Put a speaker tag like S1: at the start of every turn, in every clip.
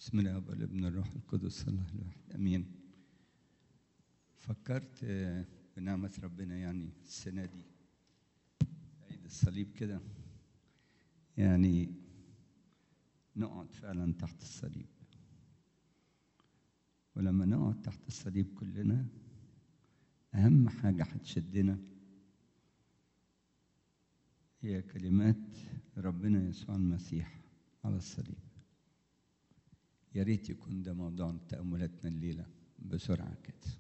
S1: بسم الله والابن الروح القدس الله الواحد امين فكرت آه، بنعمة ربنا يعني السنة دي عيد الصليب كده يعني نقعد فعلا تحت الصليب ولما نقعد تحت الصليب كلنا أهم حاجة هتشدنا هي كلمات ربنا يسوع المسيح على الصليب يا ريت يكون ده موضوع تأملاتنا الليلة بسرعة كده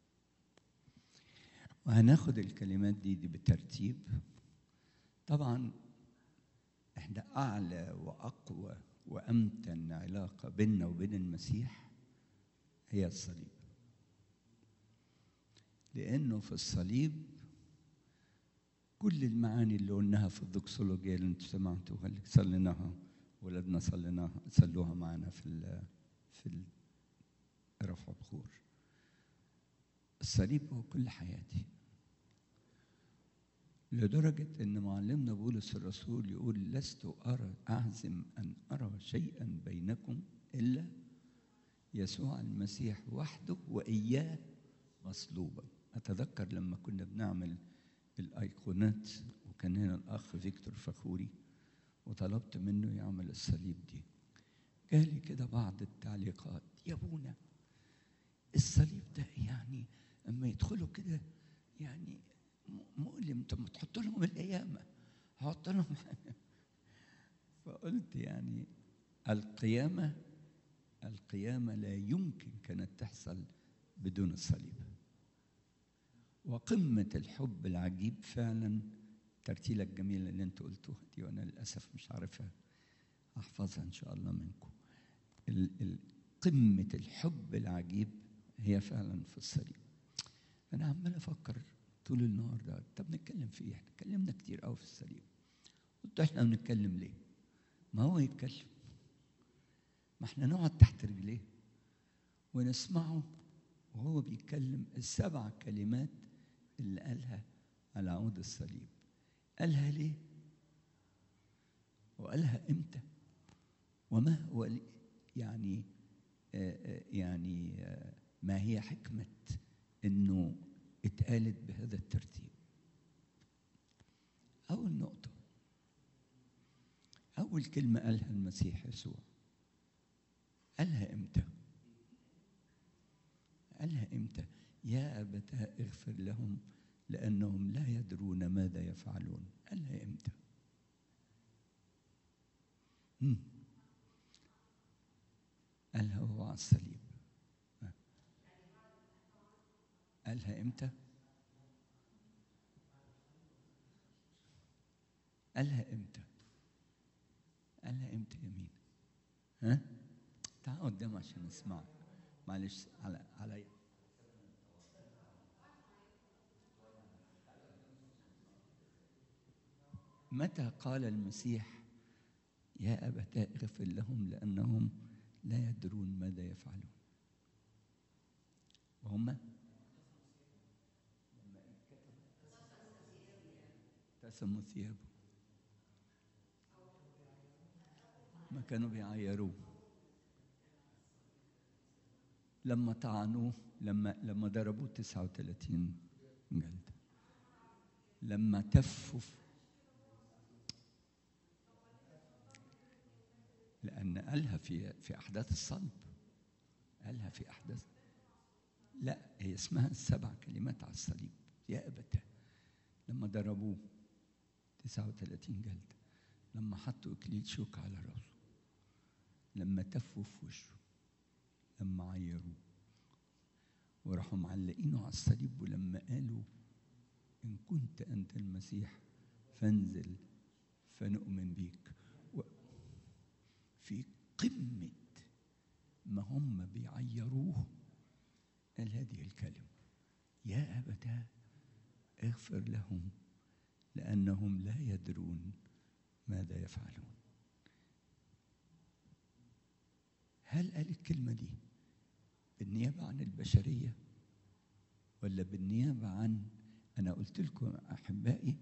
S1: وهناخد الكلمات دي, دي بالترتيب طبعا احنا أعلى وأقوى وأمتن علاقة بيننا وبين المسيح هي الصليب لأنه في الصليب كل المعاني اللي قلناها في الدوكسولوجيا اللي انتم سمعتوها اللي صليناها ولادنا صليناها صلوها معنا في ال في ال رفع بخور الصليب هو كل حياتي لدرجة إن معلمنا بولس الرسول يقول لست أرى أعزم أن أرى شيئا بينكم إلا يسوع المسيح وحده وإياه مصلوبا أتذكر لما كنا بنعمل الأيقونات وكان هنا الأخ فيكتور فخوري وطلبت منه يعمل الصليب دي جالي كده بعض التعليقات يا ابونا الصليب ده يعني اما يدخلوا كده يعني مؤلم طب ما تحط لهم القيامه هحط لهم فقلت يعني القيامه القيامه لا يمكن كانت تحصل بدون الصليب وقمه الحب العجيب فعلا الترتيله الجميله اللي انتوا قلتوها دي وانا للاسف مش عارفها احفظها ان شاء الله منكم قمه الحب العجيب هي فعلا في الصليب انا عمال افكر طول النهار ده طب نتكلم في ايه احنا اتكلمنا كتير قوي في الصليب قلت احنا بنتكلم ليه ما هو يتكلم ما احنا نقعد تحت رجليه ونسمعه وهو بيتكلم السبع كلمات اللي قالها على عود الصليب قالها ليه وقالها امتى وما هو يعني آآ يعني آآ ما هي حكمة انه اتقالت بهذا الترتيب اول نقطة اول كلمة قالها المسيح يسوع قالها امتى قالها امتى يا ابتاه اغفر لهم لأنهم لا يدرون ماذا يفعلون قالها إمتى مم. قالها هو على الصليب قالها إمتى قالها إمتى قالها إمتى يا مين ها تعال قدام عشان اسمعك معلش على عليا متى قال المسيح يا أبتاه اغفر لهم لأنهم لا يدرون ماذا يفعلون وهم ابتسموا ثيابه ما كانوا بيعيروه لما طعنوه لما لما ضربوه 39 جلده لما تفوا لأن قالها في في أحداث الصلب قالها في أحداث لا هي اسمها السبع كلمات على الصليب يا أبتاه لما ضربوه 39 جلدة لما حطوا إكليل شوك على راسه لما تفوا في وشه لما عيروه وراحوا معلقينه على الصليب ولما قالوا إن كنت أنت المسيح فانزل فنؤمن بيك في قمة ما هم بيعيروه قال هذه الكلمة يا أبتاه اغفر لهم لأنهم لا يدرون ماذا يفعلون هل قال الكلمة دي بالنيابة عن البشرية ولا بالنيابة عن أنا قلت لكم أحبائي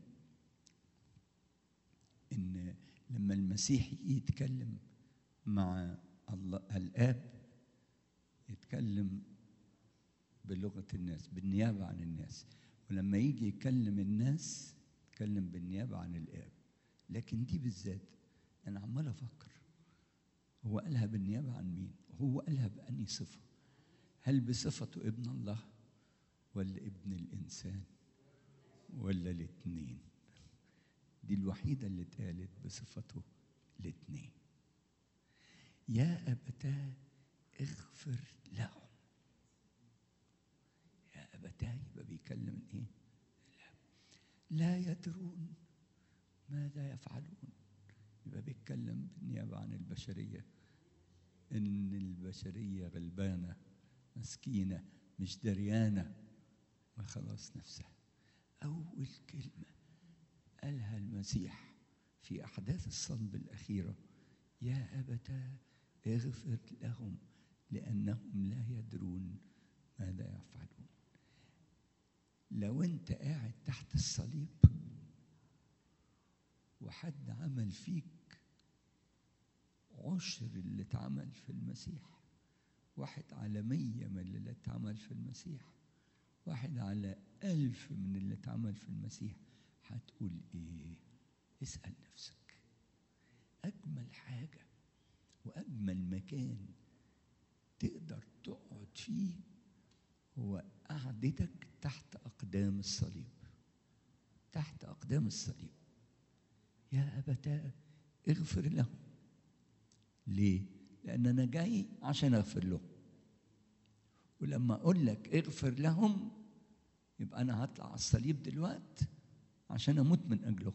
S1: إن لما المسيح يتكلم مع الله الاب يتكلم بلغه الناس بالنيابه عن الناس ولما يجي يكلم الناس يتكلم بالنيابه عن الاب لكن دي بالذات انا عمال افكر هو قالها بالنيابه عن مين هو قالها بأني صفه هل بصفته ابن الله ولا ابن الانسان ولا الاثنين دي الوحيده اللي اتقالت بصفته الاثنين يا ابتاه اغفر لهم يا ابتاه يبقى بيكلم ايه لا يدرون ماذا يفعلون يبقى بيتكلم بالنيابه عن البشريه ان البشريه غلبانه مسكينه مش دريانه وخلاص نفسها اول كلمه قالها المسيح في احداث الصلب الاخيره يا ابتاه اغفر لهم لانهم لا يدرون ماذا يفعلون لو انت قاعد تحت الصليب وحد عمل فيك عشر اللي اتعمل في المسيح واحد على مية من اللي اتعمل في المسيح واحد على ألف من اللي اتعمل في المسيح هتقول إيه؟ اسأل نفسك أجمل حاجة وأجمل مكان تقدر تقعد فيه هو قعدتك تحت أقدام الصليب تحت أقدام الصليب يا أبتاه اغفر لهم ليه؟ لأن أنا جاي عشان أغفر لهم ولما أقول لك اغفر لهم يبقى أنا هطلع على الصليب دلوقتي عشان أموت من أجلهم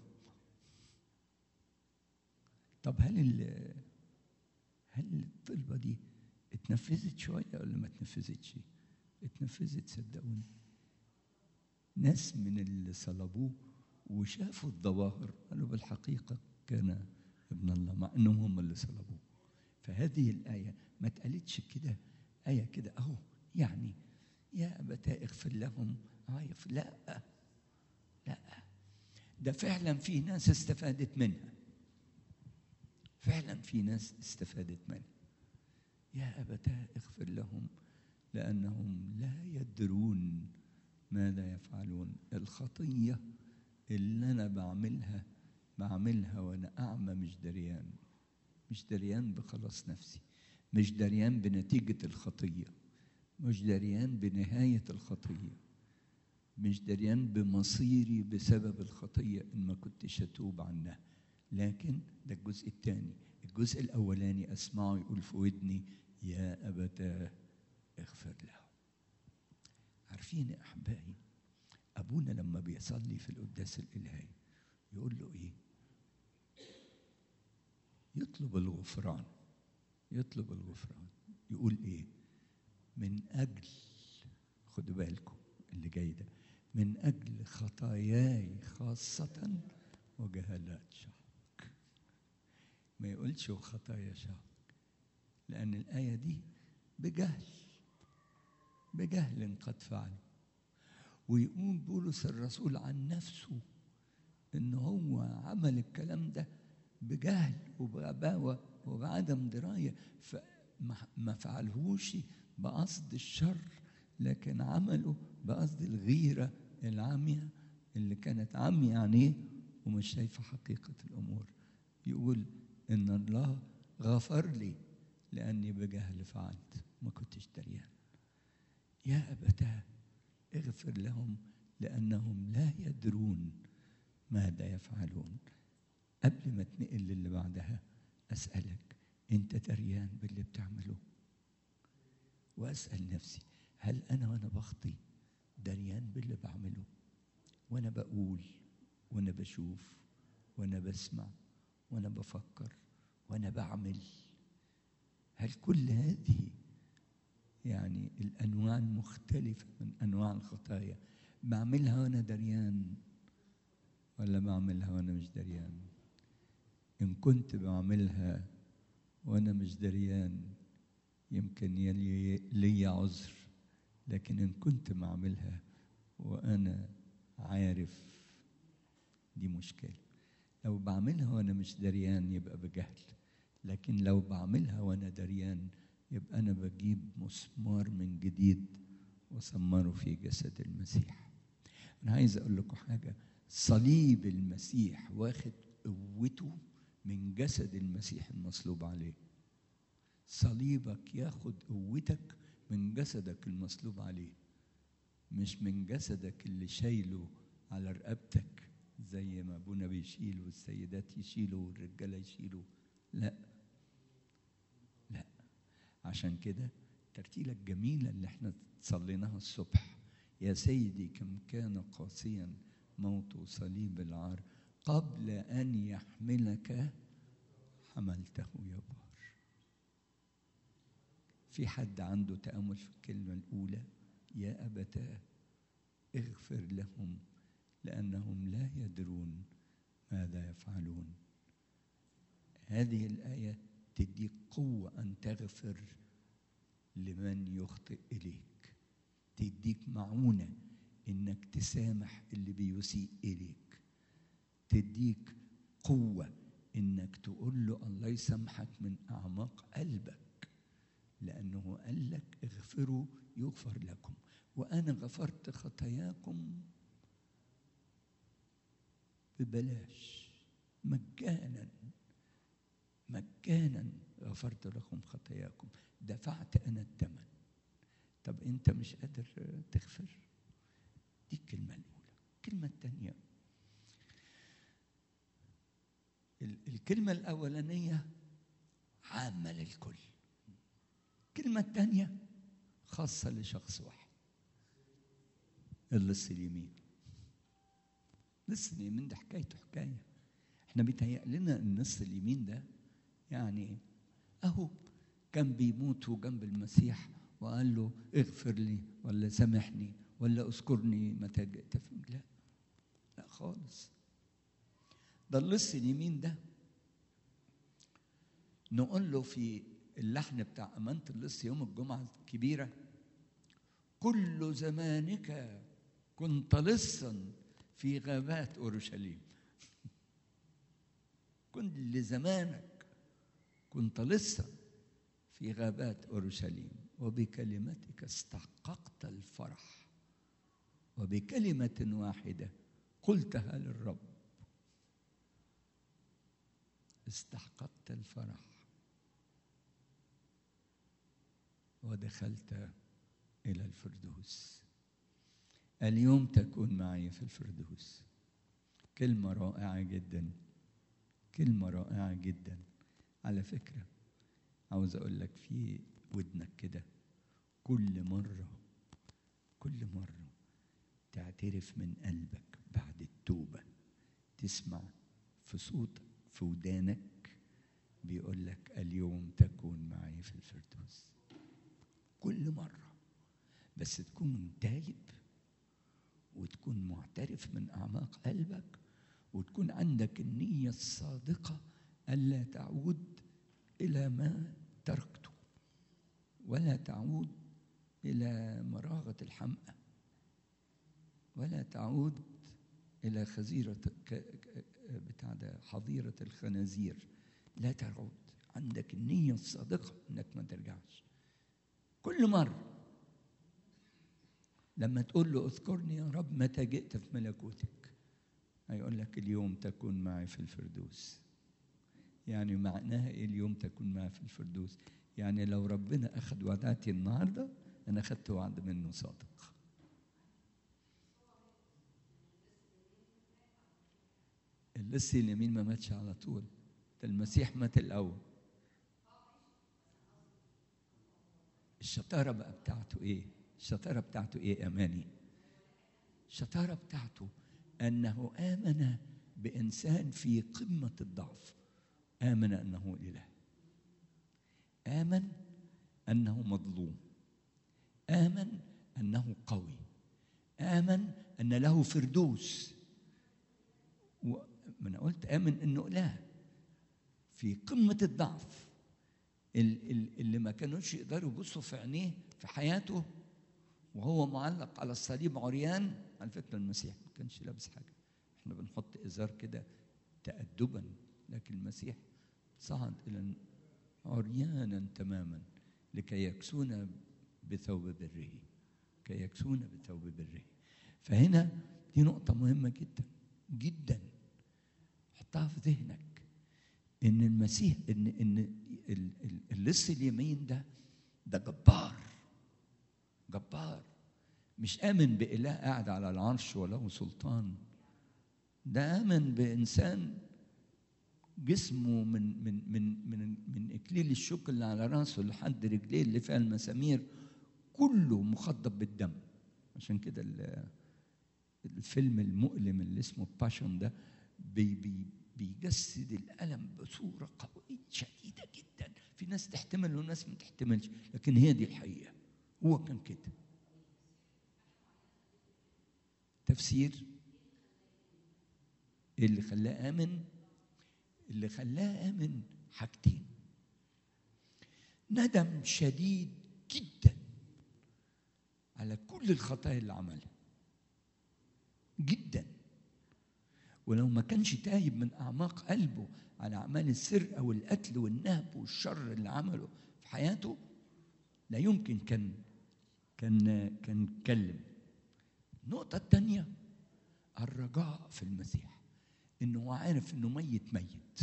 S1: طب هل ال هل الطلبة دي اتنفذت شوية ولا ما اتنفذتش؟ اتنفذت صدقوني ناس من اللي صلبوه وشافوا الظواهر قالوا بالحقيقة كان ابن الله مع انهم هم اللي صلبوه فهذه الآية ما اتقالتش كده آية كده أهو يعني يا أبتاه اغفر لهم عايف لا لا ده فعلا في ناس استفادت منها فعلا في ناس استفادت منها يا أبتاه اغفر لهم لأنهم لا يدرون ماذا يفعلون الخطية اللي أنا بعملها بعملها وأنا أعمى مش دريان مش دريان بخلاص نفسي مش دريان بنتيجة الخطية مش دريان بنهاية الخطية مش دريان بمصيري بسبب الخطية إن ما كنتش أتوب عنها لكن ده الجزء الثاني الجزء الأولاني أسمعه يقول في ودني يا أبتاه اغفر له عارفين يا أحبائي أبونا لما بيصلي في القداس الإلهي يقول له إيه يطلب الغفران يطلب الغفران يقول إيه من أجل خدوا بالكم اللي جاي ده من أجل خطاياي خاصة وجهالات شعبك ما يقولش خطايا شعبك لأن الآية دي بجهل بجهل قد فعلوا ويقول بولس الرسول عن نفسه ان هو عمل الكلام ده بجهل وبغباوه وبعدم درايه فما فعلهوش بقصد الشر لكن عمله بقصد الغيره العاميه اللي كانت عاميه عينيه ومش شايفه حقيقه الامور يقول ان الله غفر لي لاني بجهل فعلت ما كنتش دريان يا ابتاه اغفر لهم لانهم لا يدرون ماذا يفعلون قبل ما تنقل للي بعدها اسالك انت دريان باللي بتعمله واسال نفسي هل انا وانا بخطي دريان باللي بعمله وانا بقول وانا بشوف وانا بسمع وانا بفكر وانا بعمل هل كل هذه يعني الانواع المختلفه من انواع الخطايا بعملها وانا دريان ولا بعملها وانا مش دريان ان كنت بعملها وانا مش دريان يمكن يلي لي عذر لكن ان كنت بعملها وانا عارف دي مشكله لو بعملها وانا مش دريان يبقى بجهل لكن لو بعملها وانا دريان يبقى انا بجيب مسمار من جديد وسمره في جسد المسيح انا عايز اقول لكم حاجه صليب المسيح واخد قوته من جسد المسيح المصلوب عليه صليبك ياخد قوتك من جسدك المصلوب عليه مش من جسدك اللي شايله على رقبتك زي ما ابونا بيشيل والسيدات يشيلوا والرجاله يشيلوا لا لا عشان كده الترتيلة الجميلة اللي احنا صليناها الصبح يا سيدي كم كان قاسيا موت صليب العار قبل أن يحملك حملته يا بار في حد عنده تأمل في الكلمة الأولى يا أبتاه اغفر لهم لأنهم لا يدرون ماذا يفعلون هذه الآية تديك قوة أن تغفر لمن يخطئ إليك تديك معونة إنك تسامح اللي بيسيء إليك تديك قوة إنك تقول له الله يسامحك من أعماق قلبك لأنه قال لك اغفروا يغفر لكم وأنا غفرت خطاياكم ببلاش مجانا مجانا غفرت لكم خطاياكم دفعت انا الثمن طب انت مش قادر تغفر دي الكلمه الاولى الكلمه الثانيه الكلمه الاولانيه عامه للكل الكلمه الثانيه خاصه لشخص واحد اللص اليمين لص اليمين ده حكايته حكايه احنا بيتهيأ لنا النص اليمين ده يعني اهو كان بيموت جنب المسيح وقال له اغفر لي ولا سامحني ولا اذكرني متى جئت لا لا خالص ده اللص اليمين ده نقول له في اللحن بتاع أمانة اللص يوم الجمعة الكبيرة كل زمانك كنت لصا في غابات أورشليم كل زمانك كنت لصا في غابات أورشليم وبكلمتك استحققت الفرح وبكلمة واحدة قلتها للرب استحققت الفرح ودخلت إلى الفردوس اليوم تكون معي في الفردوس كلمة رائعة جدا كلمة رائعة جدا على فكرة عاوز أقول لك في ودنك كده كل مرة كل مرة تعترف من قلبك بعد التوبة تسمع في صوتك في ودانك بيقول لك اليوم تكون معي في الفردوس كل مرة بس تكون تايب وتكون معترف من أعماق قلبك وتكون عندك النية الصادقة ألا تعود إلى ما تركته ولا تعود إلى مراغة الحمأة ولا تعود إلى خزيرة بتاع ده حظيرة الخنازير لا تعود عندك النية الصادقة إنك ما ترجعش كل مرة لما تقول له اذكرني يا رب متى جئت في ملكوتك هيقول لك اليوم تكون معي في الفردوس يعني معناها ايه اليوم تكون معي في الفردوس يعني لو ربنا اخذ وعداتي النهارده انا اخذت وعد منه صادق اللص اليمين ما ماتش على طول ده المسيح مات الاول الشطاره بقى بتاعته ايه الشطاره بتاعته ايه اماني الشطاره بتاعته انه امن بانسان في قمه الضعف امن انه اله امن انه مظلوم امن انه قوي امن ان له فردوس ما انا قلت امن انه اله في قمه الضعف اللي ما كانوش يقدروا يبصوا في عينيه في حياته وهو معلق على الصليب عريان على فكره المسيح ما كانش لابس حاجه احنا بنحط ازار كده تأدبا لكن المسيح صعد الى عريانا تماما لكي يكسونا بثوب بره كي يكسونا بثوب بره فهنا دي نقطة مهمة جدا جدا حطها في ذهنك ان المسيح ان ان ال- ال- اللص اليمين ده ده جبار جبار مش آمن بإله قاعد على العرش وله سلطان ده آمن بإنسان جسمه من من من من من إكليل الشوك اللي على راسه لحد رجليه اللي فيها المسامير كله مخضب بالدم عشان كده ال- الفيلم المؤلم اللي اسمه باشون ده بي بي بيجسد الألم بصورة قوية شديدة جدا في ناس تحتمل وناس ما تحتملش لكن هي دي الحقيقة هو كان كده تفسير اللي خلاه آمن اللي خلاه آمن حاجتين ندم شديد جدا على كل الخطايا اللي عملها جدا ولو ما كانش تايب من اعماق قلبه على اعمال السرقه والقتل والنهب والشر اللي عمله في حياته لا يمكن كان كان كان اتكلم النقطه الثانيه الرجاء في المسيح انه هو عارف انه ميت ميت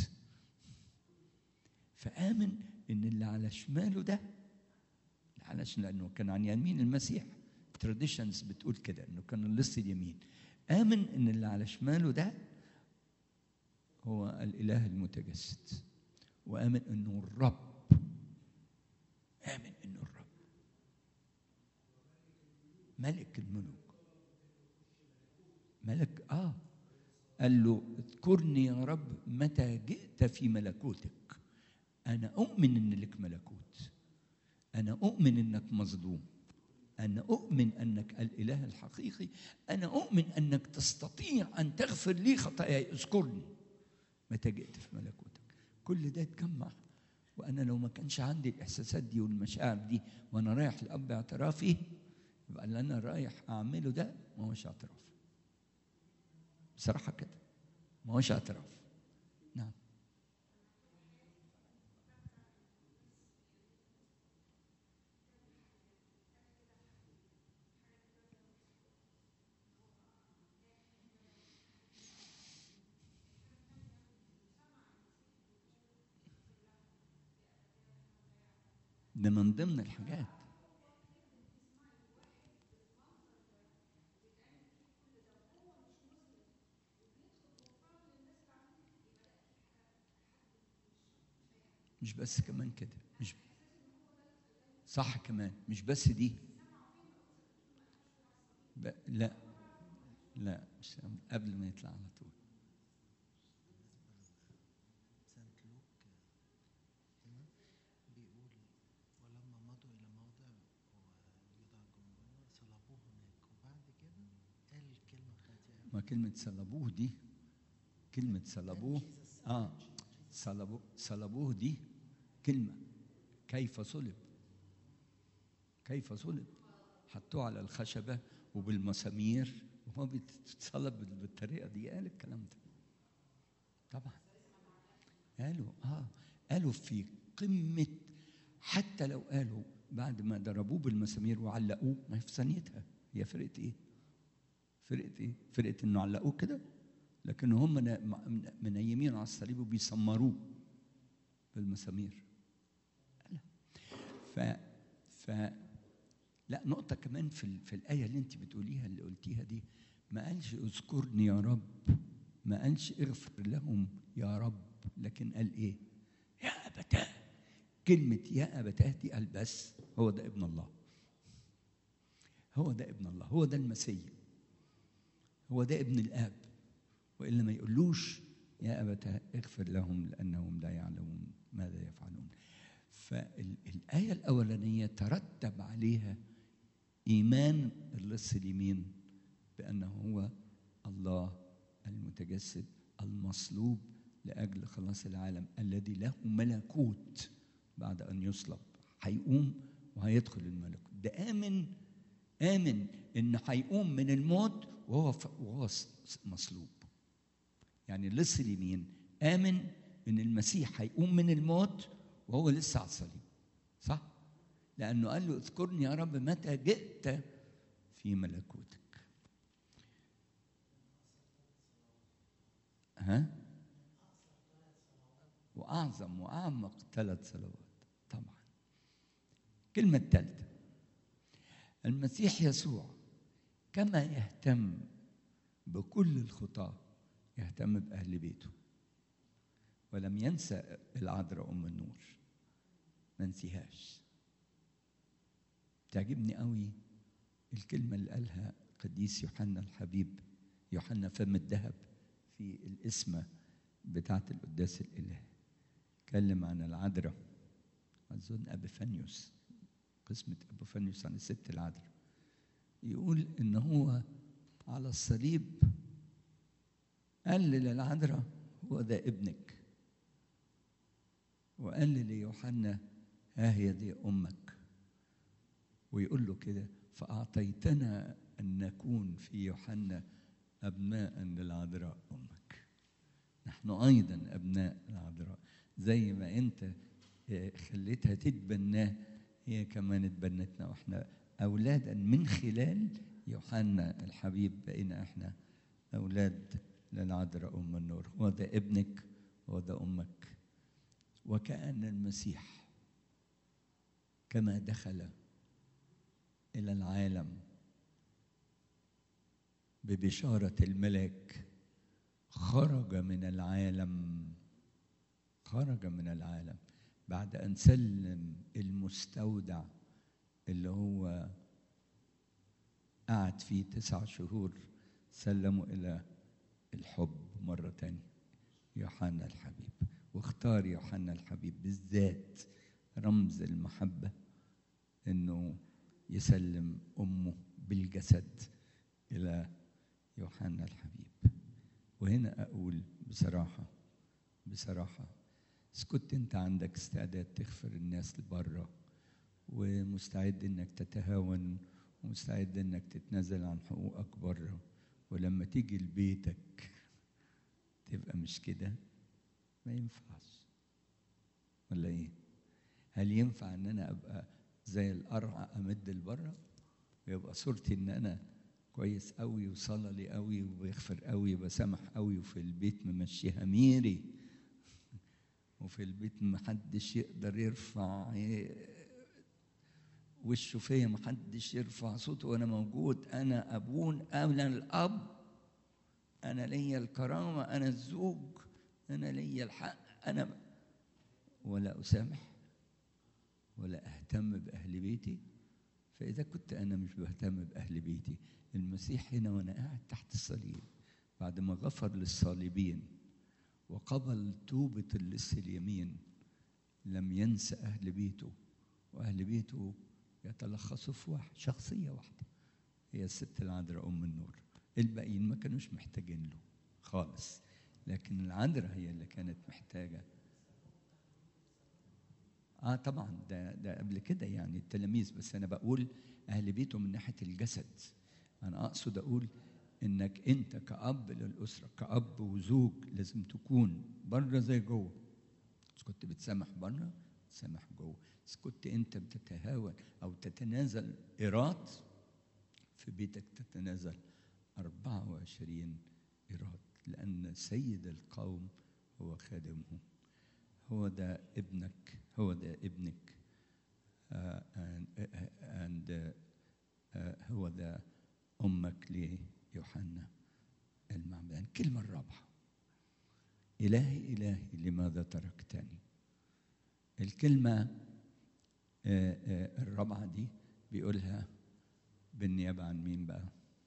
S1: فامن ان اللي على شماله ده على شمال لانه كان عن يمين المسيح تراديشنز بتقول كده انه كان اللص اليمين امن ان اللي على شماله ده هو الاله المتجسد وامن انه الرب امن انه الرب ملك الملوك ملك اه قال له اذكرني يا رب متى جئت في ملكوتك انا اؤمن ان لك ملكوت انا اؤمن انك مظلوم انا اؤمن انك الاله الحقيقي انا اؤمن انك تستطيع ان تغفر لي خطاياي اذكرني متى جئت في ملكوتك كل ده اتجمع وانا لو ما كانش عندي الاحساسات دي والمشاعر دي وانا رايح لاب اعترافي يبقى اللي انا رايح اعمله ده ما هوش اعتراف بصراحه كده ما هوش اعتراف نعم ده من ضمن الحاجات مش بس كمان كده مش صح كمان مش بس دي ب... لا لا مش قبل ما يطلع على طول
S2: سانت لوك هنا بيقول ولما مضوا إلى موضع ويدعى جمهور صلبوه هناك وبعد كده قال الكلمة خاطئة
S1: ما كلمة صلبوه دي كلمة صلبوه اه صلبوه صلبوه دي كلمة كيف صلب كيف صلب حطوه على الخشبة وبالمسامير وهو بيتصلب بالطريقة دي قال الكلام ده طبعا قالوا اه قالوا في قمة حتى لو قالوا بعد ما ضربوه بالمسامير وعلقوه ما هي في ثانيتها هي فرقت ايه؟ فرقت ايه؟ فرقت انه علقوه كده لكن هم نا- منيمين على الصليب وبيسمروه بالمسامير لا ف ف لا نقطة كمان في ال- في الآية اللي أنت بتقوليها اللي قلتيها دي ما قالش اذكرني يا رب ما قالش اغفر لهم يا رب لكن قال إيه؟ يا أبتاه كلمة يا أبتاه دي قال بس هو ده ابن الله هو ده ابن الله هو ده المسيح هو ده ابن الآب وإلا ما يقولوش يا أبتاه اغفر لهم لأنهم لا يعلمون ماذا يفعلون فالآية الأولانية ترتب عليها إيمان اللص اليمين بأنه هو الله المتجسد المصلوب لأجل خلاص العالم الذي له ملكوت بعد أن يصلب هيقوم وهيدخل الملكوت ده آمن آمن إن هيقوم من الموت وهو ف- وهو ص- مصلوب يعني اللص اليمين آمن إن المسيح هيقوم من الموت وهو لسه على الصليب صح لانه قال له اذكرني يا رب متى جئت في ملكوتك ها واعظم واعمق ثلاث صلوات طبعا الكلمه الثالثه المسيح يسوع كما يهتم بكل الخطاه يهتم باهل بيته ولم ينسى العذراء ام النور ما نسيهاش تعجبني قوي الكلمه اللي قالها قديس يوحنا الحبيب يوحنا فم الذهب في الاسمه بتاعه القداس الالهي اتكلم عن العذراء اظن ابيفانيوس قسمه ابيفانيوس عن الست العذراء يقول ان هو على الصليب قال للعذراء هو ده ابنك وقال ليوحنا ها هي دي امك ويقول له كده فاعطيتنا ان نكون في يوحنا ابناء للعذراء امك نحن ايضا ابناء العذراء زي ما انت خليتها تتبناه هي كمان اتبنتنا واحنا اولادا من خلال يوحنا الحبيب بقينا احنا اولاد للعذراء ام النور هو ده ابنك هو ده امك وكأن المسيح كما دخل إلى العالم ببشارة الملاك خرج من العالم خرج من العالم بعد أن سلم المستودع اللي هو قعد فيه تسع شهور سلمه إلى الحب مرة تانية يوحنا الحبيب واختار يوحنا الحبيب بالذات رمز المحبة انه يسلم امه بالجسد الى يوحنا الحبيب وهنا اقول بصراحة بصراحة إذا كنت انت عندك استعداد تغفر الناس لبره ومستعد انك تتهاون ومستعد انك تتنازل عن حقوقك بره ولما تيجي لبيتك تبقى مش كده ما ينفعش ولا ايه هل ينفع ان انا ابقى زي القرع امد لبره ويبقى صورتي ان انا كويس قوي وصلى قوي وبيغفر قوي وبسامح قوي وفي البيت ممشيها ميري وفي البيت محدش يقدر يرفع وشه فيا محدش يرفع صوته وانا موجود انا ابون انا الاب انا ليا الكرامه انا الزوج انا ليا الحق انا ولا اسامح ولا اهتم باهل بيتي فاذا كنت انا مش بهتم باهل بيتي المسيح هنا وانا قاعد تحت الصليب بعد ما غفر للصالبين وقبل توبه اللص اليمين لم ينسى اهل بيته واهل بيته يتلخصوا في واحد شخصيه واحده هي الست العذراء ام النور الباقيين ما كانوش محتاجين له خالص لكن العذراء هي اللي كانت محتاجه اه طبعا ده ده قبل كده يعني التلاميذ بس انا بقول اهل بيته من ناحيه الجسد انا اقصد اقول انك انت كاب للاسره كاب وزوج لازم تكون بره زي جوه بس كنت بتسامح بره تسامح جوه بس كنت انت بتتهاون او تتنازل ايراد في بيتك تتنازل 24 ايراد لان سيد القوم هو خادمهم هو ده ابنك هو ده ابنك uh, and, uh, and uh, هو ده امك ليوحنا المعمدان الكلمه الرابعه الهي الهي لماذا تركتني الكلمه الرابعه دي بيقولها بالنيابه عن مين بقى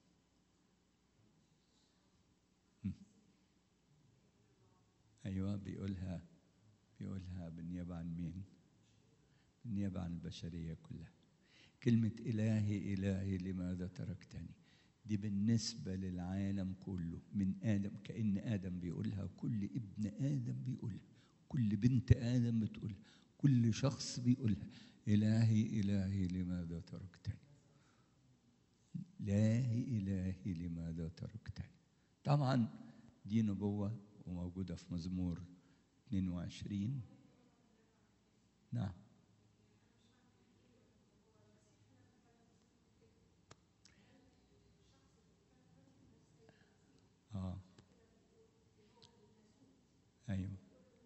S1: ايوه بيقولها بيقولها بالنيابة عن مين؟ بالنيابة عن البشرية كلها كلمة إلهي إلهي لماذا تركتني دي بالنسبة للعالم كله من آدم كأن آدم بيقولها كل ابن آدم بيقولها كل بنت آدم بتقولها كل شخص بيقولها إلهي إلهي لماذا تركتني إلهي إلهي لماذا تركتني طبعا دي نبوة وموجودة في مزمور 22 نعم اه ايوه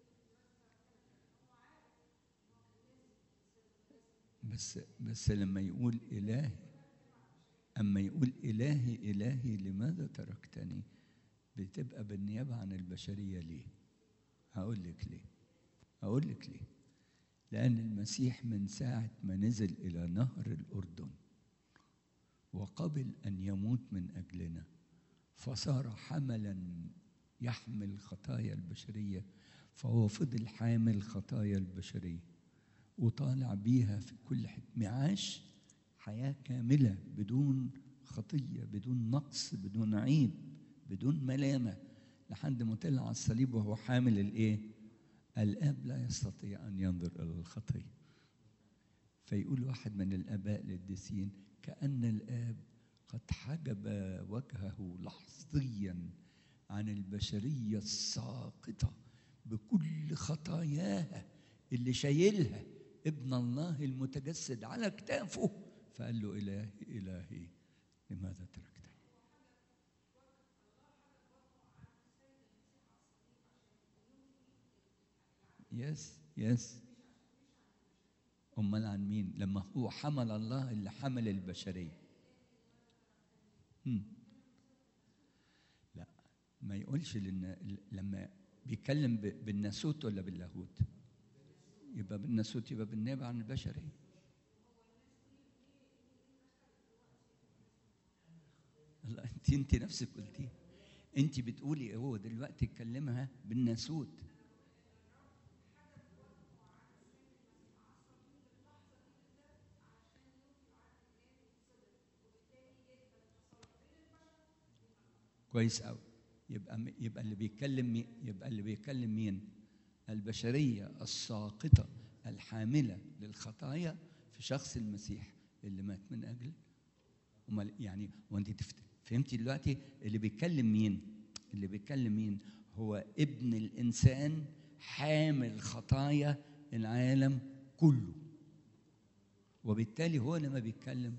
S1: بس بس لما يقول الهي اما يقول الهي الهي لماذا تركتني بتبقى بالنيابه عن البشريه ليه هقول لك ليه هقول لك ليه لان المسيح من ساعه ما نزل الى نهر الاردن وقبل ان يموت من اجلنا فصار حملا يحمل خطايا البشريه فهو فضل حامل خطايا البشريه وطالع بيها في كل حته عاش حياه كامله بدون خطيه بدون نقص بدون عيب بدون ملامه لحد ما طلع على الصليب وهو حامل الايه؟ الاب لا يستطيع ان ينظر الى الخطيه فيقول واحد من الاباء القديسين كان الاب قد حجب وجهه لحظيا عن البشريه الساقطه بكل خطاياها اللي شايلها ابن الله المتجسد على كتافه فقال له الهي الهي لماذا تركتني يس يس امال عن مين لما هو حمل الله اللي حمل البشريه هم. لا ما يقولش لان لما بيتكلم ب- بالناسوت ولا باللاهوت يبقى بالناسوت يبقى بالنيابه عن البشريه لا انت انت نفسك قلتيه انت بتقولي هو دلوقتي اتكلمها بالناسوت كويس قوي يبقى يبقى اللي بيتكلم مي- يبقى اللي بيتكلم مين البشريه الساقطه الحامله للخطايا في شخص المسيح اللي مات من اجل امال يعني وانت تفت... فهمتي دلوقتي اللي بيتكلم مين اللي بيتكلم مين هو ابن الانسان حامل خطايا العالم كله وبالتالي هو لما بيتكلم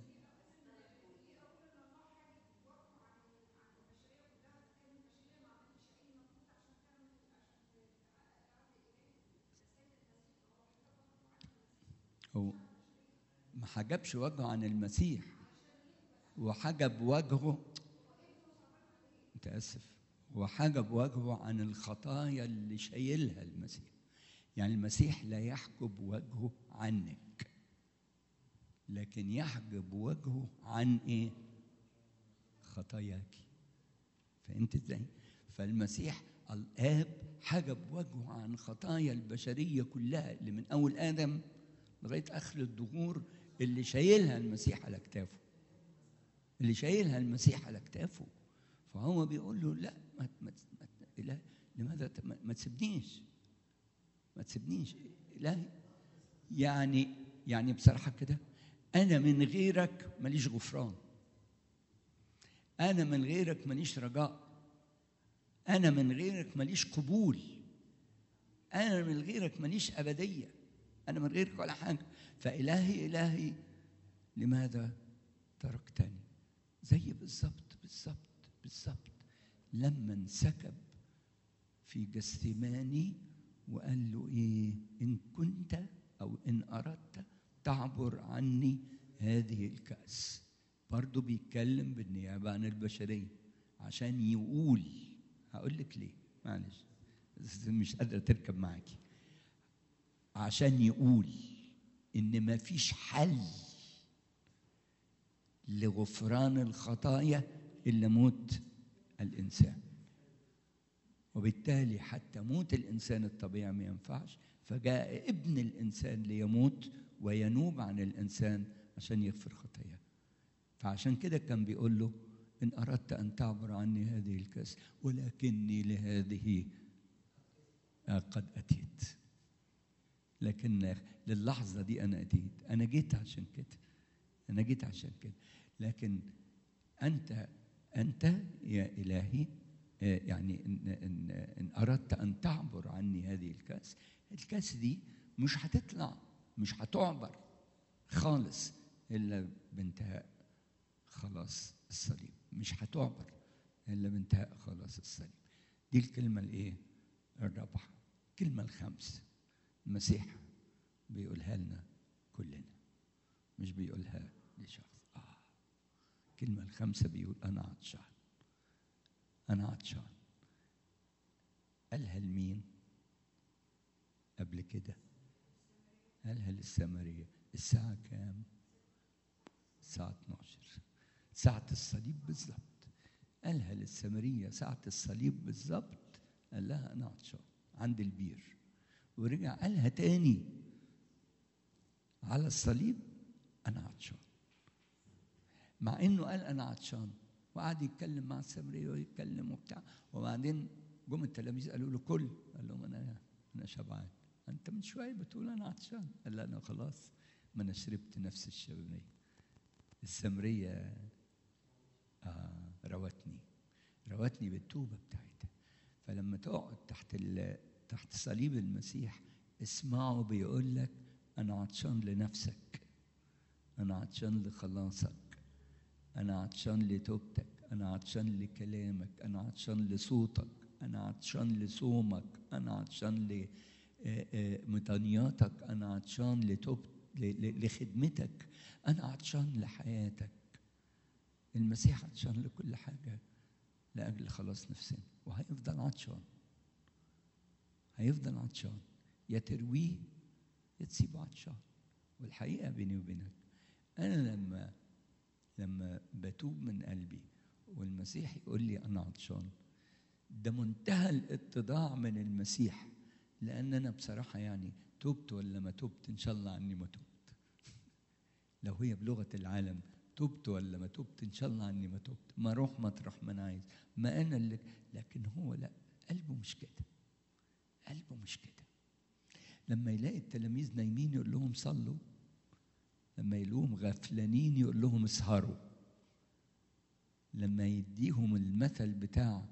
S1: هو ما حجبش وجهه عن المسيح وحجب وجهه متأسف وحجب وجهه عن الخطايا اللي شايلها المسيح يعني المسيح لا يحجب وجهه عنك لكن يحجب وجهه عن ايه خطاياك فهمت ازاي فالمسيح الاب حجب وجهه عن خطايا البشريه كلها اللي من اول ادم لغايه اخر الدهور اللي شايلها المسيح على كتافه اللي شايلها المسيح على كتافه فهو بيقول له لا ما ما ما لا لماذا ت- ما, ما تسيبنيش ما تسيبنيش لا يعني يعني بصراحه كده انا من غيرك ماليش غفران انا من غيرك ماليش رجاء انا من غيرك ماليش قبول انا من غيرك ماليش ابديه انا من غيرك ولا حاجه فالهي الهي لماذا تركتني زي بالظبط بالظبط بالظبط لما انسكب في جثماني وقال له ايه ان كنت او ان اردت تعبر عني هذه الكاس برضه بيتكلم بالنيابه عن البشريه عشان يقول هقول لك ليه معلش بس مش قادره تركب معاكي عشان يقول ان ما فيش حل لغفران الخطايا الا موت الانسان وبالتالي حتى موت الانسان الطبيعي ما ينفعش فجاء ابن الانسان ليموت وينوب عن الانسان عشان يغفر خطاياه فعشان كده كان بيقول له ان اردت ان تعبر عني هذه الكاس ولكني لهذه قد اتيت لكن للحظه دي انا اتيت انا جيت عشان كده انا جيت عشان كده لكن انت انت يا الهي آه، يعني إن, إن, إن أردت أن تعبر عني هذه الكأس الكأس دي مش هتطلع مش هتعبر خالص الا بانتهاء خلاص الصليب مش هتعبر الا بانتهاء خلاص الصليب دي الكلمه الايه الرابعه الكلمه الخامسه المسيح بيقولها لنا كلنا مش بيقولها لشخص اه الكلمه الخامسه بيقول انا عطشان انا عطشان قالها لمين قبل كده قالها للسامريه الساعه كام الساعه 12 ساعه الصليب بالظبط قالها للسامريه ساعه الصليب بالظبط قال لها انا عطشان عند البير ورجع قالها تاني على الصليب انا عطشان مع انه قال انا عطشان وقعد يتكلم مع السامريه ويتكلم وبتاع وبعدين جم التلاميذ قالوا له كل قال لهم انا انا شبعان انت من شويه بتقول انا عطشان قال لا انا خلاص ما انا شربت نفس الشربيه السامريه آه روتني روتني بالتوبه بتاعتها فلما تقعد تحت تحت صليب المسيح اسمعه بيقول لك انا عطشان لنفسك انا عطشان لخلاصك انا عطشان لتوبتك انا عطشان لكلامك انا عطشان لصوتك انا عطشان لصومك انا عطشان لمطانياتك انا عطشان لتوب لخدمتك انا عطشان لحياتك المسيح عطشان لكل حاجه لاجل خلاص نفسنا وهيفضل عطشان هيفضل عطشان يا ترويه يا تسيبه عطشان والحقيقه بيني وبينك انا لما لما بتوب من قلبي والمسيح يقول لي انا عطشان ده منتهى الاتضاع من المسيح لان انا بصراحه يعني تبت ولا ما تبت ان شاء الله عني ما تبت لو هي بلغه العالم تبت ولا ما تبت ان شاء الله عني ما تبت ما اروح مطرح ما انا عايز ما انا اللي لكن هو لا قلبه مش كده قلبه مش كده لما يلاقي التلاميذ نايمين يقول لهم صلوا لما يلاقوهم غفلانين يقول لهم اسهروا لما يديهم المثل بتاع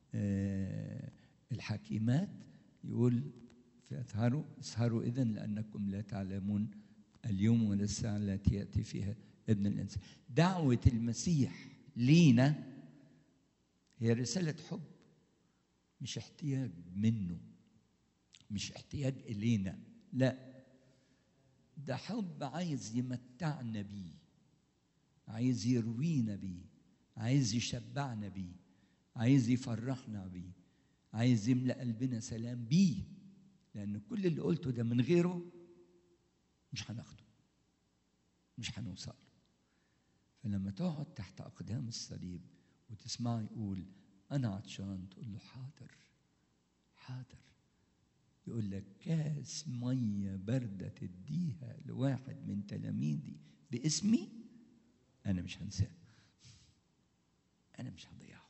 S1: الحكيمات يقول فاسهروا اسهروا اذا لانكم لا تعلمون اليوم ولا الساعه التي ياتي فيها ابن الانسان دعوه المسيح لينا هي رساله حب مش احتياج منه مش احتياج الينا لا ده حب عايز يمتعنا بيه عايز يروينا بيه عايز يشبعنا بيه عايز يفرحنا بيه عايز يملأ قلبنا سلام بيه لأن كل اللي قلته ده من غيره مش هناخده مش هنوصل فلما تقعد تحت أقدام الصليب وتسمعه يقول أنا عطشان تقول له حاضر حاضر يقول لك كاس ميه بارده تديها لواحد من تلاميذي باسمي انا مش هنساه انا مش هضيعه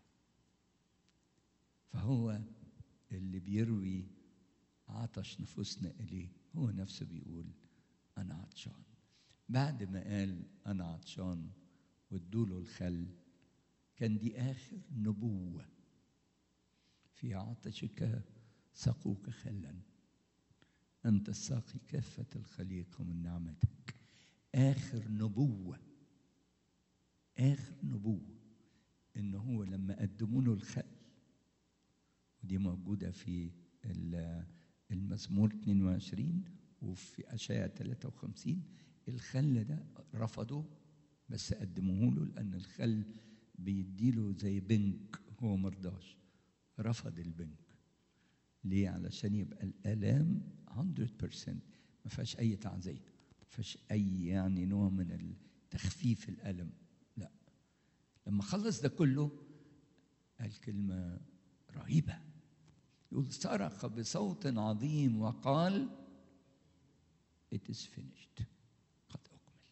S1: فهو اللي بيروي عطش نفوسنا اليه هو نفسه بيقول انا عطشان بعد ما قال انا عطشان وادوله الخل كان دي اخر نبوه في عطشك سقوك خلا أنت الساقي كافة الخليقة من نعمتك آخر نبوة آخر نبوة إن هو لما قدموا له الخل ودي موجودة في المزمور 22 وفي أشعياء 53 الخل ده رفضوه بس قدموه له لأن الخل بيديله زي بنك هو مرضاش رفض البنك ليه؟ علشان يبقى الآلام 100% ما فيهاش أي تعزية ما فيهاش أي يعني نوع من تخفيف الألم لا لما خلص ده كله قال كلمة رهيبة يقول صرخ بصوت عظيم وقال it is finished قد أكمل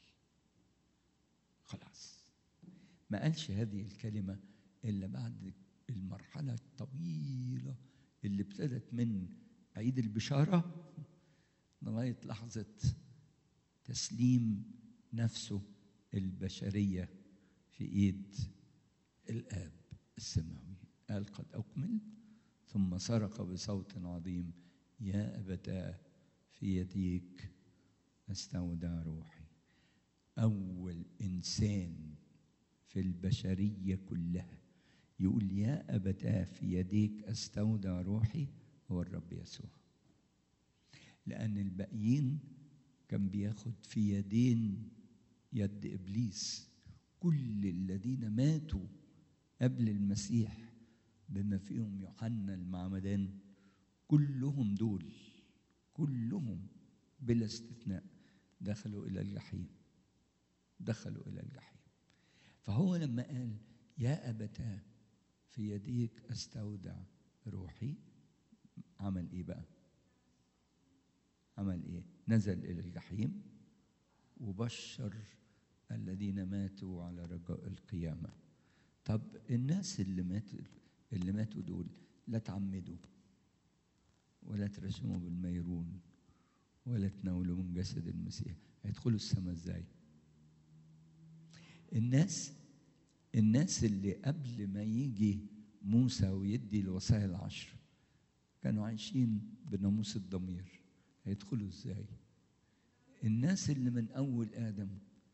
S1: خلاص ما قالش هذه الكلمة إلا بعد المرحلة الطويلة اللي ابتدت من عيد البشارة لغاية لحظة تسليم نفسه البشرية في إيد الآب السماوي قال قد أكمل ثم صرخ بصوت عظيم يا أبتاه في يديك استودع روحي أول إنسان في البشرية كلها يقول يا أبتاه في يديك أستودع روحي هو الرب يسوع لأن الباقيين كان بياخد في يدين يد إبليس كل الذين ماتوا قبل المسيح بما فيهم يوحنا المعمدان كلهم دول كلهم بلا استثناء دخلوا إلى الجحيم دخلوا إلى الجحيم فهو لما قال يا أبتاه في يديك أستودع روحي عمل إيه بقى؟ عمل إيه؟ نزل إلى الجحيم وبشر الذين ماتوا على رجاء القيامة طب الناس اللي ماتوا اللي ماتوا دول لا تعمدوا ولا ترسموا بالميرون ولا تناولوا من جسد المسيح هيدخلوا السماء ازاي الناس الناس اللي قبل ما يجي موسى ويدي الوصايا العشر كانوا عايشين بناموس الضمير هيدخلوا ازاي الناس اللي من اول ادم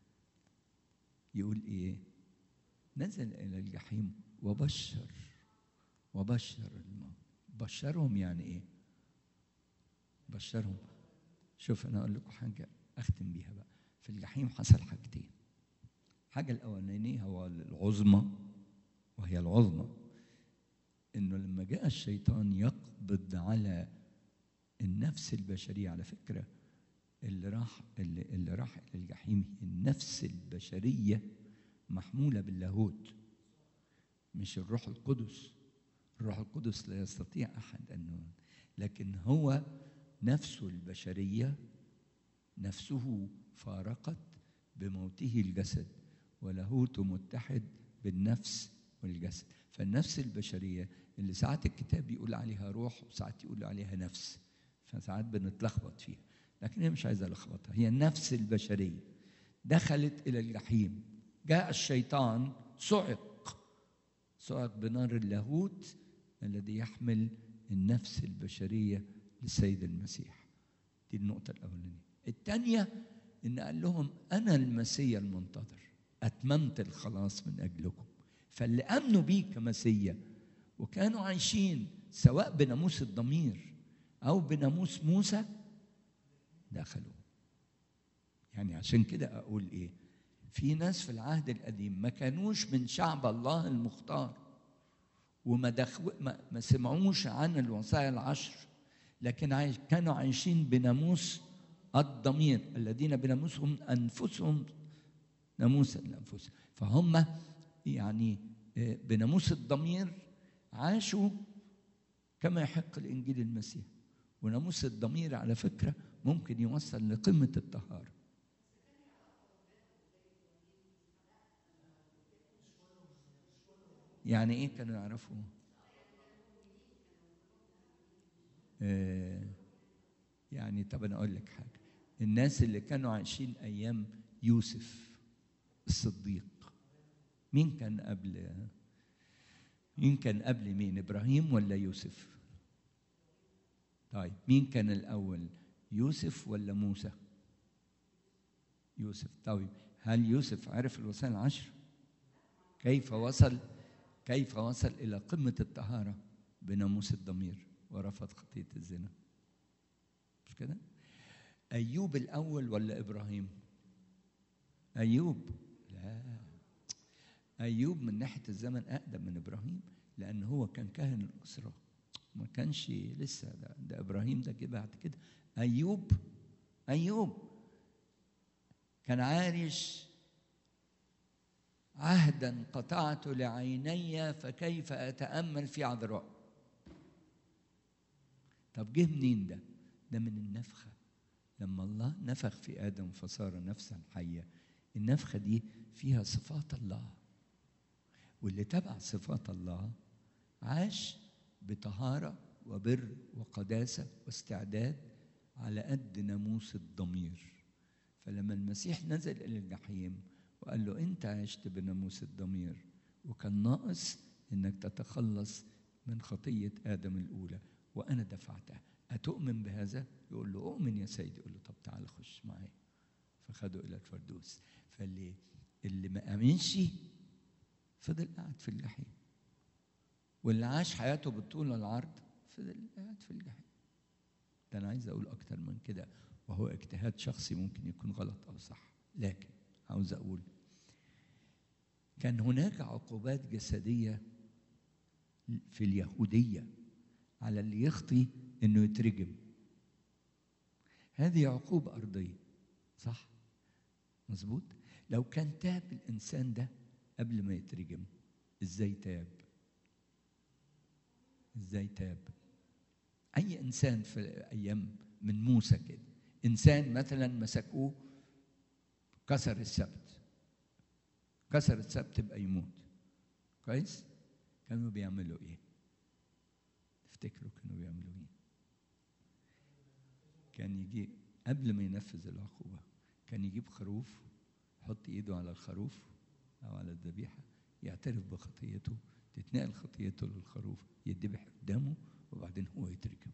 S1: يقول ايه نزل الى الجحيم وبشر وبشر الموت بشرهم يعني ايه بشرهم شوف انا اقول لكم حاجه اختم بيها بقى في الجحيم حصل حاجتين الحاجه الاولانيه هو العظمى وهي العظمى انه لما جاء الشيطان يقبض على النفس البشريه على فكره اللي راح اللي, اللي راح الى الجحيم النفس البشريه محموله باللاهوت مش الروح القدس الروح القدس لا يستطيع احد ان لكن هو نفسه البشريه نفسه فارقت بموته الجسد ولاهوته متحد بالنفس والجسد فالنفس البشريه اللي ساعات الكتاب يقول عليها روح وساعات يقول عليها نفس فساعات بنتلخبط فيها لكن هي مش عايزه لخبطه هي النفس البشريه دخلت الى الجحيم جاء الشيطان صعق صعق بنار اللاهوت الذي يحمل النفس البشريه للسيد المسيح دي النقطه الاولانيه الثانيه ان قال لهم انا المسيا المنتظر اتممت الخلاص من اجلكم فاللي امنوا بيه كمسيا وكانوا عايشين سواء بناموس الضمير او بناموس موسى دخلوا يعني عشان كده اقول ايه في ناس في العهد القديم ما كانوش من شعب الله المختار وما دخو ما, ما سمعوش عن الوصايا العشر لكن عايش كانوا عايشين بناموس الضمير الذين بناموسهم انفسهم ناموسا لانفسهم فهم يعني بناموس الضمير عاشوا كما يحق الانجيل المسيح وناموس الضمير على فكره ممكن يوصل لقمه الطهاره يعني ايه كانوا يعرفوا آه يعني طب انا اقول لك حاجه الناس اللي كانوا عايشين ايام يوسف الصديق مين كان قبل مين كان قبل مين ابراهيم ولا يوسف طيب مين كان الاول يوسف ولا موسى يوسف طيب هل يوسف عرف الوصايا العشر كيف وصل كيف وصل الى قمه الطهاره بناموس الضمير ورفض خطيه الزنا مش كده ايوب الاول ولا ابراهيم ايوب لا ايوب من ناحيه الزمن اقدم من ابراهيم لان هو كان كاهن الاسره ما كانش لسه ده, ده ابراهيم ده جه بعد كده ايوب ايوب كان عايش عهدا قطعت لعيني فكيف اتامل في عذراء طب جه منين ده ده من النفخه لما الله نفخ في ادم فصار نفسا حيه النفخه دي فيها صفات الله واللي تبع صفات الله عاش بطهاره وبر وقداسه واستعداد على قد ناموس الضمير فلما المسيح نزل الى الجحيم وقال له انت عشت بناموس الضمير وكان ناقص انك تتخلص من خطيه ادم الاولى وانا دفعتها اتؤمن بهذا يقول له اؤمن يا سيدي يقول له طب تعال خش معايا فخدوا الى الفردوس فاللي اللي ما امنش فضل قاعد في الجحيم واللي عاش حياته بالطول والعرض فضل قاعد في الجحيم ده انا عايز اقول اكتر من كده وهو اجتهاد شخصي ممكن يكون غلط او صح لكن عاوز اقول كان هناك عقوبات جسديه في اليهوديه على اللي يخطي انه يترجم هذه عقوبه ارضيه صح مظبوط لو كان تاب الانسان ده قبل ما يترجم ازاي تاب ازاي تاب اي انسان في ايام من موسى كده انسان مثلا مسكوه كسر السبت كسر السبت يبقى يموت كويس كانوا بيعملوا ايه تفتكروا كانوا بيعملوا ايه كان يجي قبل ما ينفذ العقوبه كان يجيب خروف يحط ايده على الخروف او على الذبيحه يعترف بخطيته تتنقل خطيته للخروف يدبح قدامه وبعدين هو يترجم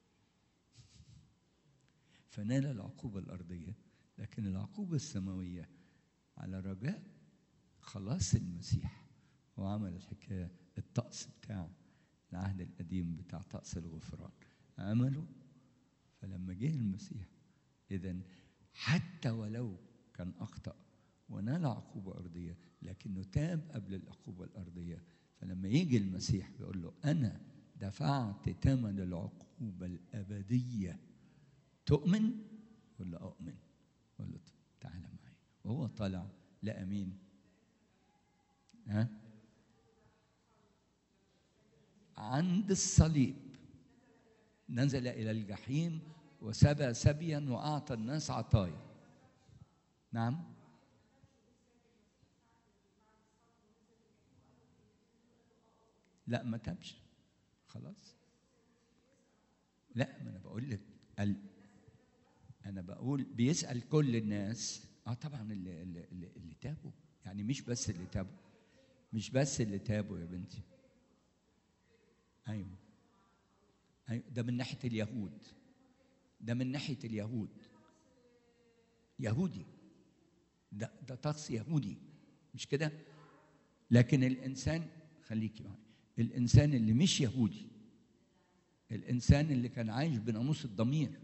S1: فنال العقوبة الأرضية لكن العقوبة السماوية على رجاء خلاص المسيح وعمل الحكاية الطقس بتاع العهد القديم بتاع طقس الغفران عمله فلما جه المسيح إذا حتى ولو كان أخطأ ونال عقوبة أرضية لكنه تاب قبل العقوبة الأرضية فلما يجي المسيح بيقول له أنا دفعت ثمن العقوبة الأبدية تؤمن ولا أؤمن يقول له تعالى معي وهو طالع لقى مين ها عند الصليب نزل إلى الجحيم وسبى سبيا وأعطى الناس عطايا نعم لا ما تابش خلاص لا ما انا بقول لك ال... انا بقول بيسال كل الناس اه طبعا اللي, اللي, اللي, اللي تابوا يعني مش بس اللي تابوا مش بس اللي تابوا يا بنتي ايوه ايوه ده من ناحيه اليهود ده من ناحيه اليهود يهودي ده ده طقس يهودي مش كده لكن الانسان خليكي معايا الانسان اللي مش يهودي الانسان اللي كان عايش بناموس الضمير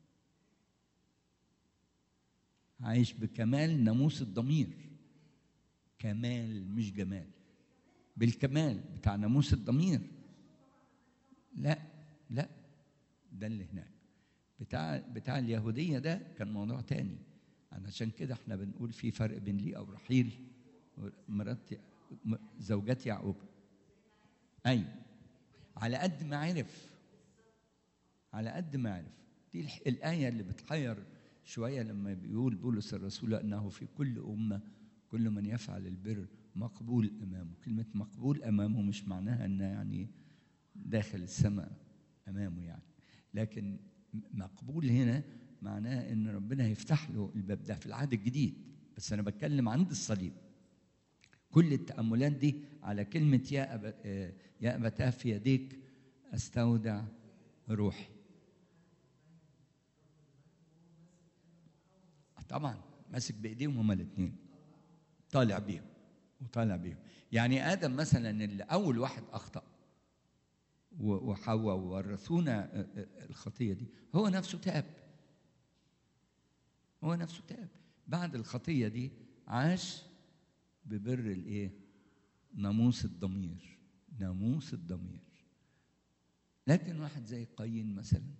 S1: عايش بكمال ناموس الضمير كمال مش جمال بالكمال بتاع ناموس الضمير لا لا ده اللي هناك بتاع بتاع اليهوديه ده كان موضوع تاني علشان كده احنا بنقول في فرق بين لي او رحيل مرات زوجات يعقوب ايوه على قد ما عرف على قد ما عرف دي الآية اللي بتحير شوية لما بيقول بولس الرسول أنه في كل أمة كل من يفعل البر مقبول أمامه كلمة مقبول أمامه مش معناها أنه يعني داخل السماء أمامه يعني لكن مقبول هنا معناه أن ربنا هيفتح له الباب ده في العهد الجديد بس أنا بتكلم عند الصليب كل التأملات دي على كلمة يا أب... يا أبتاه في يديك أستودع روحي طبعا ماسك بايديهم هما الاثنين طالع بيهم وطالع بيهم يعني ادم مثلا اللي اول واحد اخطا وحواء وورثونا الخطيه دي هو نفسه تاب هو نفسه تاب بعد الخطيه دي عاش ببر الايه ناموس الضمير ناموس الضمير لكن واحد زي قايين مثلا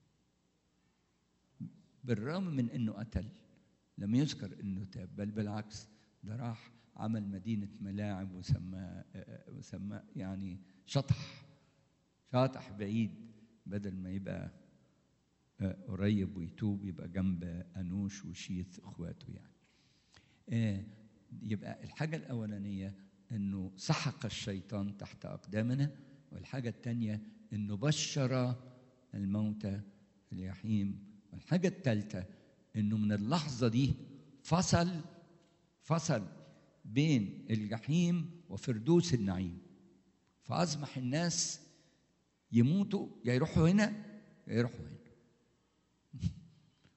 S1: بالرغم من انه قتل لم يذكر انه تاب بل بالعكس ده راح عمل مدينة ملاعب وسمى وسمى يعني شطح شاطح بعيد بدل ما يبقى قريب ويتوب يبقى جنب أنوش وشيث إخواته يعني يبقى الحاجة الأولانية إنه سحق الشيطان تحت أقدامنا والحاجة الثانية إنه بشر الموتى في الجحيم والحاجة الثالثة إنه من اللحظة دي فصل فصل بين الجحيم وفردوس النعيم فأصبح الناس يموتوا يا يروحوا هنا يا يروحوا هنا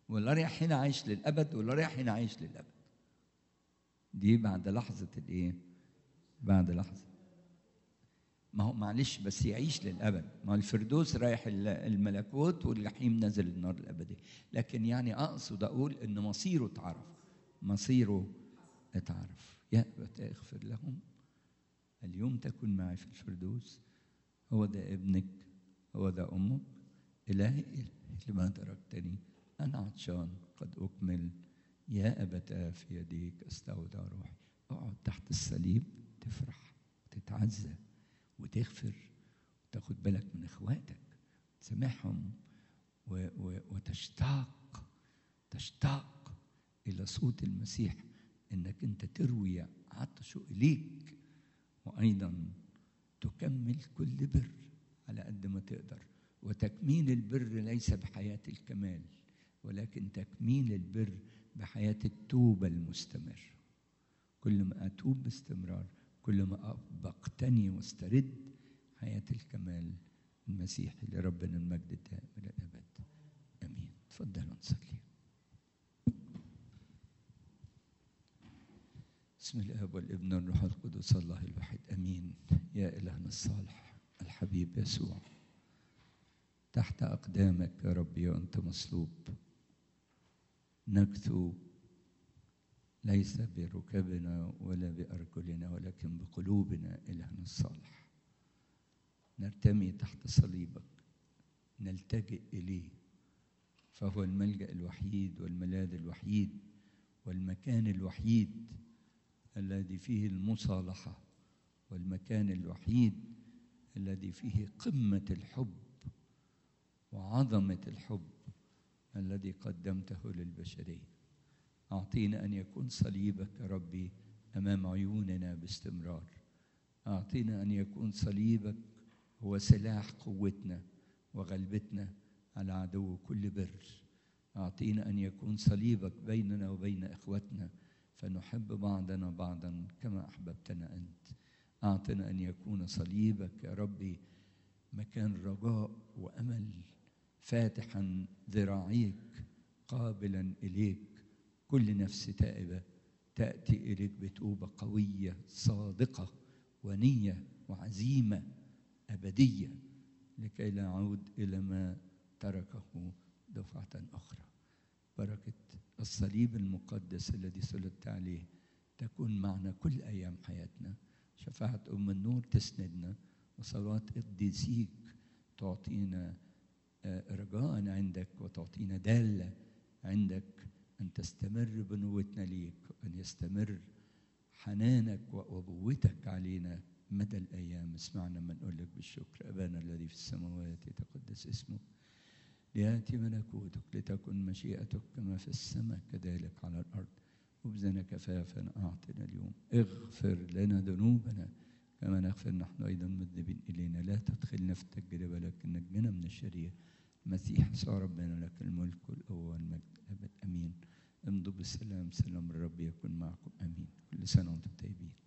S1: ولا رايح هنا عايش للابد ولا رايح هنا عايش للابد دي بعد لحظه الايه بعد لحظه ما هو معلش بس يعيش للابد ما هو الفردوس رايح ال- الملكوت والجحيم نزل النار الابديه لكن يعني اقصد اقول ان مصيره اتعرف مصيره اتعرف يا أبت اغفر لهم اليوم تكن معي في الفردوس هو ده ابنك هو ده امك الهي لما تركتني انا عطشان قد اكمل يا ابتاه في يديك استودع روحي اقعد تحت الصليب تفرح وتتعزى وتغفر وتاخد بالك من اخواتك تسامحهم و- و- وتشتاق تشتاق الى صوت المسيح انك انت تروي عطشه اليك وايضا تكمل كل بر على قد ما تقدر وتكميل البر ليس بحياه الكمال ولكن تكميل البر بحياه التوبه المستمر كل ما اتوب باستمرار كل ما بقتني واسترد حياه الكمال المسيحي لربنا المجد الدائم الى الابد امين تفضلوا نصلي بسم الله والابن والروح القدس الله الواحد امين يا الهنا الصالح الحبيب يسوع تحت اقدامك يا ربي وانت مصلوب نكثو ليس بركبنا ولا بارجلنا ولكن بقلوبنا الهنا الصالح نرتمي تحت صليبك نلتجئ اليه فهو الملجا الوحيد والملاذ الوحيد والمكان الوحيد الذي فيه المصالحه والمكان الوحيد الذي فيه قمه الحب وعظمه الحب الذي قدمته للبشريه اعطينا ان يكون صليبك يا ربي امام عيوننا باستمرار اعطينا ان يكون صليبك هو سلاح قوتنا وغلبتنا على عدو كل بر اعطينا ان يكون صليبك بيننا وبين اخوتنا فنحب بعضنا بعضا كما احببتنا انت اعطنا ان يكون صليبك يا ربي مكان رجاء وامل فاتحا ذراعيك قابلا اليك كل نفس تائبه تاتي اليك بتوبه قويه صادقه ونيه وعزيمه ابديه لكي لا نعود الى ما تركه دفعه اخرى بركه الصليب المقدس الذي صلبت عليه تكون معنا كل ايام حياتنا شفاعه ام النور تسندنا وصلوات قديسيك تعطينا رجاء عندك وتعطينا داله عندك ان تستمر بنوتنا ليك وان يستمر حنانك وابوتك علينا مدى الايام اسمعنا ما نقول لك بالشكر ابانا الذي في السماوات يتقدس اسمك لياتي ملكوتك لتكن مشيئتك كما في السماء كذلك على الارض خبزنا كفافا اعطنا اليوم اغفر لنا ذنوبنا كما نغفر نحن ايضا مذنبين الينا لا تدخلنا في التجربه لكن نجنا من الشرير المسيح يسوع ربنا لك الملك والقوه والمجد الابد امين امضوا بالسلام سلام الرب يكن معكم امين كل سنه وانتم طيبين